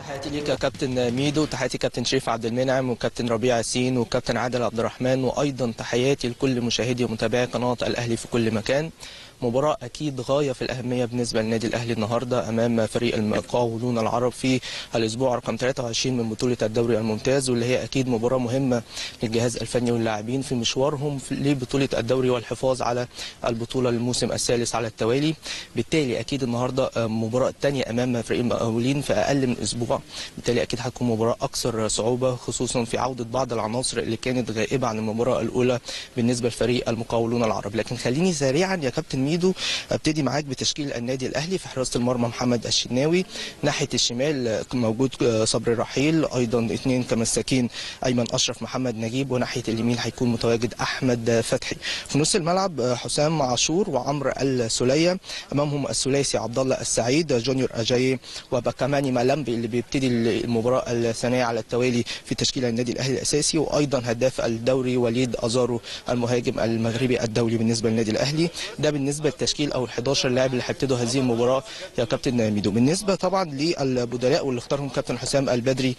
تحياتي ليك يا كابتن ميدو تحياتي كابتن شريف عبد المنعم وكابتن ربيع ياسين وكابتن عادل عبد الرحمن وايضا تحياتي لكل مشاهدي ومتابعي قناه الاهلي في كل مكان مباراة أكيد غاية في الأهمية بالنسبة للنادي الأهلي النهاردة أمام فريق المقاولون العرب في الأسبوع رقم 23 من بطولة الدوري الممتاز واللي هي أكيد مباراة مهمة للجهاز الفني واللاعبين في مشوارهم لبطولة الدوري والحفاظ على البطولة الموسم الثالث على التوالي بالتالي أكيد النهاردة مباراة تانية أمام فريق المقاولين في أقل من أسبوع بالتالي أكيد هتكون مباراة أكثر صعوبة خصوصا في عودة بعض العناصر اللي كانت غائبة عن المباراة الأولى بالنسبة لفريق المقاولون العرب لكن خليني سريعا يا كابتن ميدو ابتدي معاك بتشكيل النادي الاهلي في حراسه المرمى محمد الشناوي ناحيه الشمال موجود صبري رحيل ايضا اثنين كمساكين ايمن اشرف محمد نجيب وناحيه اليمين هيكون متواجد احمد فتحي في نص الملعب حسام عاشور وعمرو السوليه امامهم الثلاثي عبد الله السعيد جونيور اجاي وبكماني مالمبي اللي بيبتدي المباراه الثانيه على التوالي في تشكيل النادي الاهلي الاساسي وايضا هداف الدوري وليد ازارو المهاجم المغربي الدولي بالنسبه للنادي الاهلي ده بالنسبه للتشكيل او ال 11 لاعب اللي هيبتدوا هذه المباراه يا كابتن ميدو بالنسبه طبعا للبدلاء واللي اختارهم كابتن حسام البدري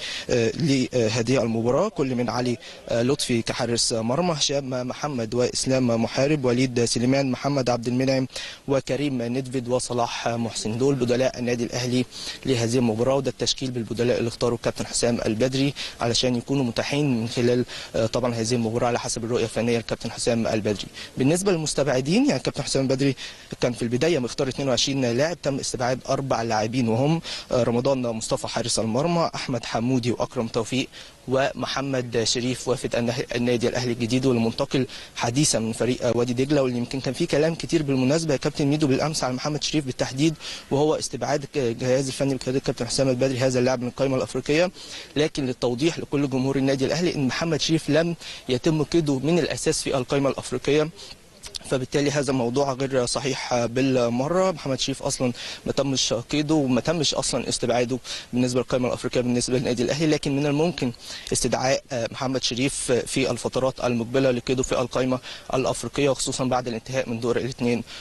لهذه المباراه كل من علي لطفي كحارس مرمى هشام محمد واسلام محارب وليد سليمان محمد عبد المنعم وكريم ندفيد وصلاح محسن دول بدلاء النادي الاهلي لهذه المباراه وده التشكيل بالبدلاء اللي اختاره كابتن حسام البدري علشان يكونوا متاحين من خلال طبعا هذه المباراه على حسب الرؤيه الفنيه لكابتن حسام البدري بالنسبه للمستبعدين يعني كابتن حسام البدري كان في البدايه مختار 22 لاعب تم استبعاد اربع لاعبين وهم رمضان مصطفى حارس المرمى احمد حمودي واكرم توفيق ومحمد شريف وافد النادي الاهلي الجديد واللي منتقل حديثا من فريق وادي دجله واللي يمكن كان في كلام كتير بالمناسبه يا كابتن ميدو بالامس على محمد شريف بالتحديد وهو استبعاد الجهاز الفني بقياده كابتن حسام البدري هذا اللاعب من القائمه الافريقيه لكن للتوضيح لكل جمهور النادي الاهلي ان محمد شريف لم يتم قيده من الاساس في القائمه الافريقيه فبالتالي هذا موضوع غير صحيح بالمره محمد شريف اصلا ما تمش قيده وما تمش اصلا استبعاده بالنسبه للقائمه الافريقيه بالنسبه للنادي الاهلي لكن من الممكن استدعاء محمد شريف في الفترات المقبله لقيده في القائمه الافريقيه وخصوصا بعد الانتهاء من دور ال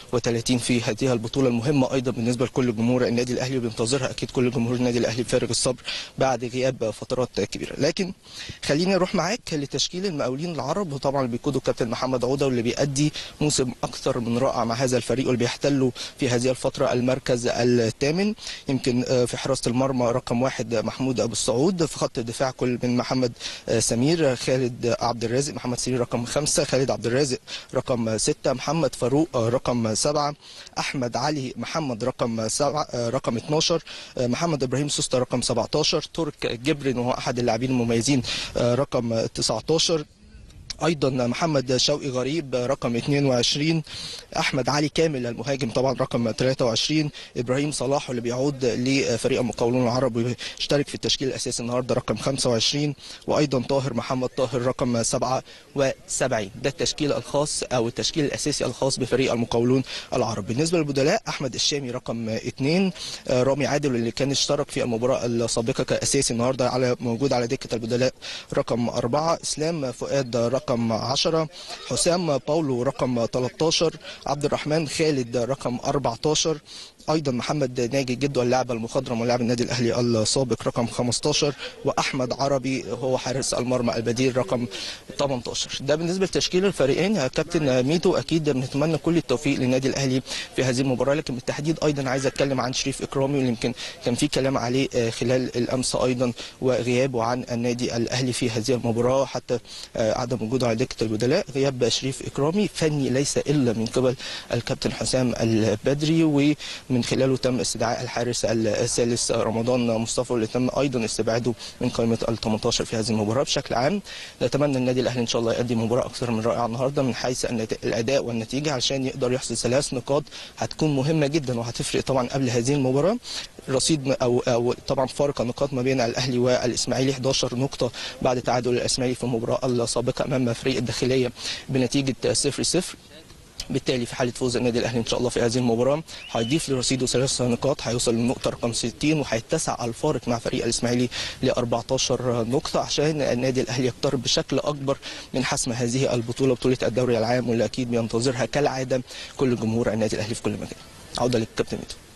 32 في هذه البطوله المهمه ايضا بالنسبه لكل جمهور النادي الاهلي وبينتظرها اكيد كل جمهور النادي الاهلي بفارغ الصبر بعد غياب فترات كبيره لكن خليني اروح معاك لتشكيل المقاولين العرب وطبعا اللي بيقوده كابتن محمد عوده واللي بيأدي موسم اكثر من رائع مع هذا الفريق واللي بيحتلوا في هذه الفتره المركز الثامن يمكن في حراسه المرمى رقم واحد محمود ابو السعود في خط الدفاع كل من محمد سمير خالد عبد الرازق محمد سمير رقم خمسه خالد عبد الرازق رقم سته محمد فاروق رقم سبعه احمد علي محمد رقم سبعه رقم 12 محمد ابراهيم سوسته رقم 17 ترك جبرن وهو احد اللاعبين المميزين رقم 19 ايضا محمد شوقي غريب رقم 22 احمد علي كامل المهاجم طبعا رقم 23 ابراهيم صلاح اللي بيعود لفريق المقاولون العرب ويشترك في التشكيل الاساسي النهارده رقم 25 وايضا طاهر محمد طاهر رقم 77 ده التشكيل الخاص او التشكيل الاساسي الخاص بفريق المقاولون العرب بالنسبه للبدلاء احمد الشامي رقم 2 رامي عادل اللي كان اشترك في المباراه السابقه كاساسي النهارده على موجود على دكه البدلاء رقم 4 اسلام فؤاد رقم رقم 10 حسام باولو رقم 13 عبد الرحمن خالد رقم 14 ايضا محمد ناجي جدو اللاعب المخضرم ولاعب النادي الاهلي السابق رقم 15 واحمد عربي هو حارس المرمى البديل رقم 18 ده بالنسبه لتشكيل الفريقين يا كابتن ميدو اكيد بنتمنى كل التوفيق للنادي الاهلي في هذه المباراه لكن بالتحديد ايضا عايز اتكلم عن شريف اكرامي واللي يمكن كان في كلام عليه خلال الامس ايضا وغيابه عن النادي الاهلي في هذه المباراه حتى عدم وجوده على دكه البدلاء غياب شريف اكرامي فني ليس الا من قبل الكابتن حسام البدري ومن خلاله تم استدعاء الحارس الثالث رمضان مصطفى اللي تم ايضا استبعاده من قائمه ال 18 في هذه المباراه بشكل عام نتمنى النادي الاهلي ان شاء الله يقدم مباراه اكثر من رائعه النهارده من حيث الاداء والنتيجه عشان يقدر يحصل ثلاث نقاط هتكون مهمه جدا وهتفرق طبعا قبل هذه المباراه رصيد او او طبعا فارق النقاط ما بين الاهلي والاسماعيلي 11 نقطه بعد تعادل الاسماعيلي في المباراه السابقه امام فريق الداخليه بنتيجه 0 0 بالتالي في حاله فوز النادي الاهلي ان شاء الله في هذه المباراه هيضيف لرصيده ثلاث نقاط هيوصل للنقطه رقم 60 وهيتسع الفارق مع فريق الاسماعيلي ل 14 نقطه عشان النادي الاهلي يقترب بشكل اكبر من حسم هذه البطوله بطوله الدوري العام واللي اكيد بينتظرها كالعاده كل جمهور النادي الاهلي في كل مكان عوده للكابتن ميدو